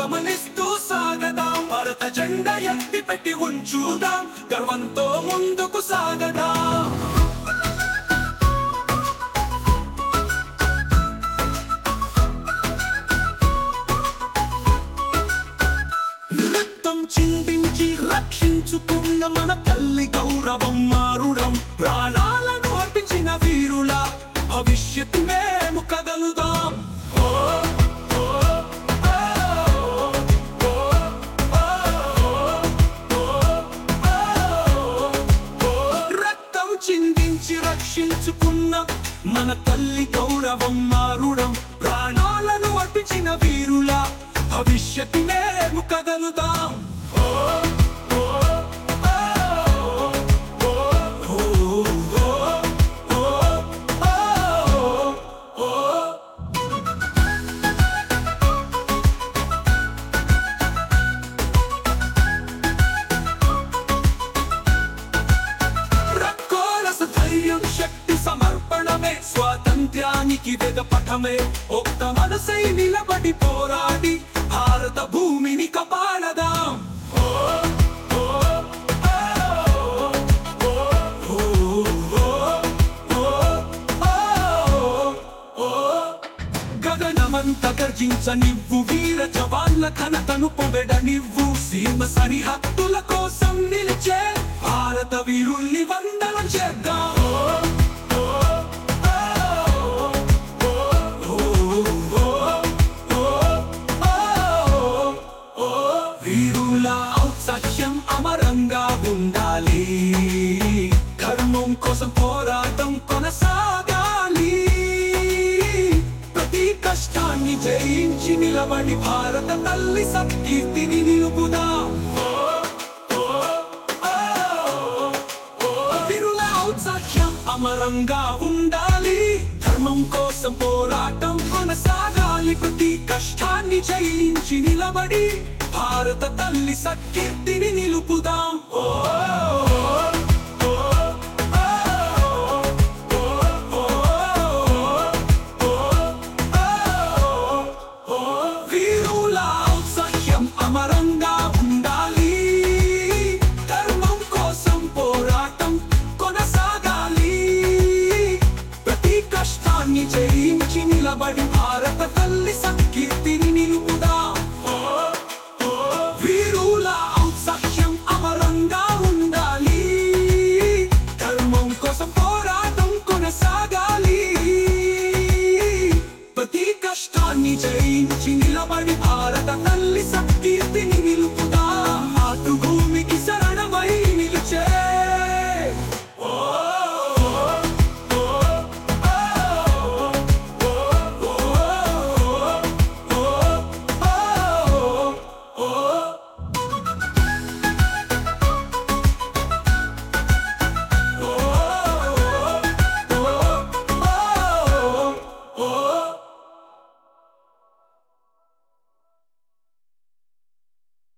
గమనిస్తూ సాగదాం భారత జెండా ఎత్తి పెట్టి ఉంచుదాం గర్వంతో ముందుకు సాగదాం రక్తం చిందించి రక్షించుకున్న మన తల్లి గౌరవం మారుడం ప్రాణాలను అర్పించిన వీరుల భవిష్యత్తు మేము కదలుదాం ఓ, ఓ, ఓ, ఓ, ఓ, ఓ, రక్తం చిందించి రక్షించుకున్న మన తల్లి గౌరవం మారుడం ప్రాణాలను అర్పించిన వీరుల భవిష్యత్తు మేము కదలుదాం ఓ, ఓ, ఓ, ఓ, ఓ, ఓ, ఓ, ఓ. రక్కోరస ధైర్యం శక్తి సమర్పణమే స్వాతంత్ర్యానికి వేద పఠమే ఒక్క మనసై నిలబడి పోరాడి భారత భూమిని కాపాడదాం ఓ, ఓ, ఓ, ఓ, ఓ, ఓ, ఓ, ఓ. గగనమంత గర్జించనివ్వు వీర జవాన్ల ఘనతను పొగడ నివ్వు సీమ సరిహద్దుల కోసం నిలిచే భారత వీరుల్ని వందనం చేద్దాం ఓ, ఓ, ఓ, ఓ, ఓ, ఓ, ఓ, ఓ. వీరుల ఔత్సాహ్యం అమరంగా ఉండాలి ధర్మం కోసం పోరాటం కొనసాగాలి ప్రతి కష్టాన్ని జయించి నిలబడి భారత తల్లి సత్కీర్తిని నిలుపుదాం ఓ, ఓ, ఓ, ఓ. వీరుల ఔత్సాహ్యం అమరంగా ఉండాలి ధర్మం కోసం పోరాటం కొనసాగాలి ప్రతి కష్టాన్ని జయించి నిలబడి భారత తల్లి సత్కీర్తిని నిలుపుదాం ఓ, ఓ, ఓ, ఓ, ఓ, వీరుల ఔత్సాహ్యం అమరంగా ఉండాలి ధర్మం కోసం పోరాటం కొనసాగాలి ప్రతి కష్టాన్ని జయించి నిలబడి భారత తల్లి సత్కీర్తిని నిలుపుదాం ఓ, ఓ, వీరుల ఔత్సాహ్యం అమరంగా ఉండాలి ధర్మం కోసం పోరాటం కొనసాగాలి ప్రతి కష్టాన్ని జయించి నిలబడి భారత తల్లి సత్కీర్తిని